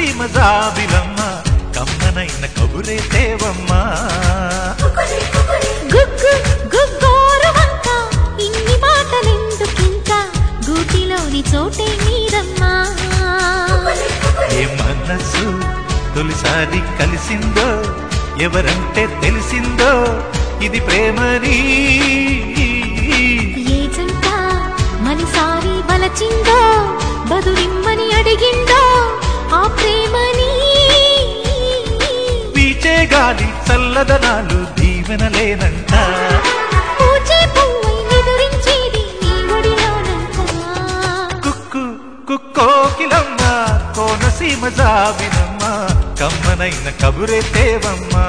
కోనసీమ జాబిలమ్మ కమ్మనైన కబురే తేవమ్మా గుగ్గు గుగ్గోరు వంక ఇన్ని మాటలెందుకింకా గూటిలోని చోటే మీరమ్మా ఏ మనసు తొలిసారి కలిసిందో ఎవరంటే తెలిసిందో ఇది ప్రేమని ఏ జంట మనసారి వలచిందో బదులిమ్మని అడిగిందో ఆ ప్రేమని వీచే గాలి చల్లదనాలు దీవెనలేనంట పూచే పువ్వై నిదురించేది నీ ఒడిలోనంతా కుక్కు కుక్కోకిలమ్మ కోనసీమ జాబిలమ్మ కమ్మనైన కబురే తేవమ్మా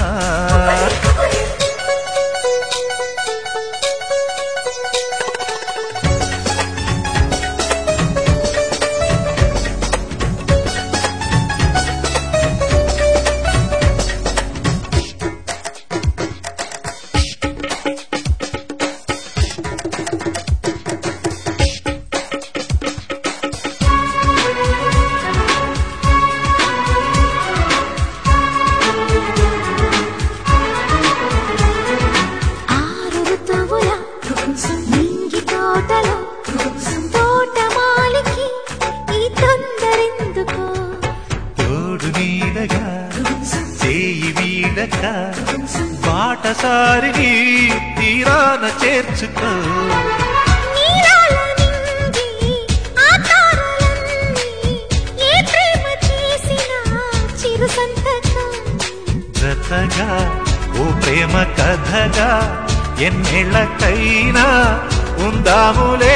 ఆరు ఋతువుల నింగి తోటలో తోటమాలికి ఈ తొందరెందుకో తోడు నీడగా చేయి వీడక బాటసారిని తీరాన చేర్చుకో నీలాల నింగి ఆకారాలన్నీ ఏ ప్రేమ చేసినా చిరు సంతకం జతగా ఓ ప్రేమ కథగా ఎన్నేళ్ళకైనా ఉందాములే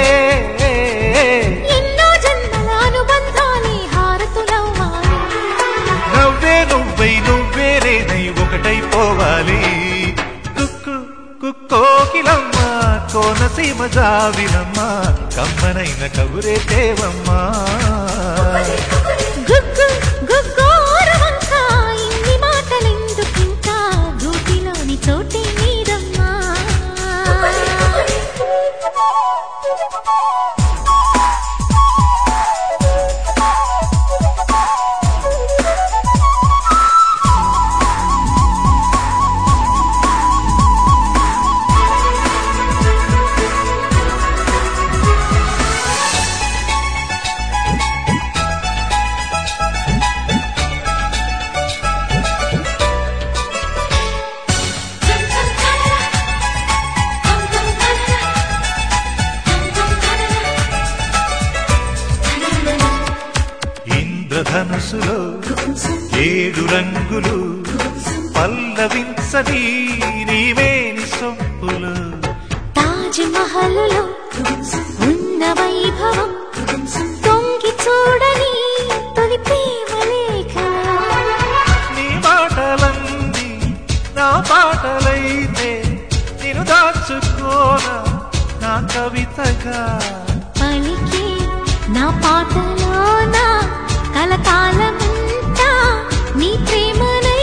ఎన్నో జన్మల అనుబంధాలే హారతులవ్వాలి నవ్వే నువ్వై నువ్వే నేనై ఒకటైపోవాలి కుక్కు కుక్కోకిలమ్మ కోనసీమ జావిలమ్మ కమ్మనైన కబురే తేవమ్మా గుగ్గు గుగ్గోరు వంక ఇన్ని మాటలెందుకింకా గూటిలోని చోటే మీరమ్మా ఇంద్రధనుసులో ఏడు రంగులు పల్లవించని నీవేని సొంపులు తాజ్ మహల్లో ఉన్న వైభవం తొంగి చూడని తొలి ప్రేమ లేఖ నీ మాటలన్నీ నా పాటలైతే నేను దాచుకోన నా కవితగా పలికే నా పాటలోన కలకాలమంతా నీ ప్రేమనై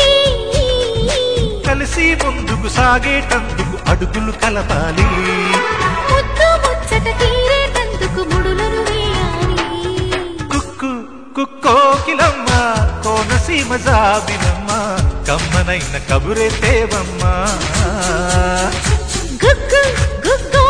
కలిసి ముందుకు సాగేటందుకు అడుగులు కలపాలి ముద్దు ముచ్చట తీరేటందుకు ముడులను వేయాలి కుక్కు కుక్కోకిలమ్మ కోనసీమ జాబిలమ్మ కమ్మనైన కబురే తేవమ్మా గుగ్గు గుగ్గు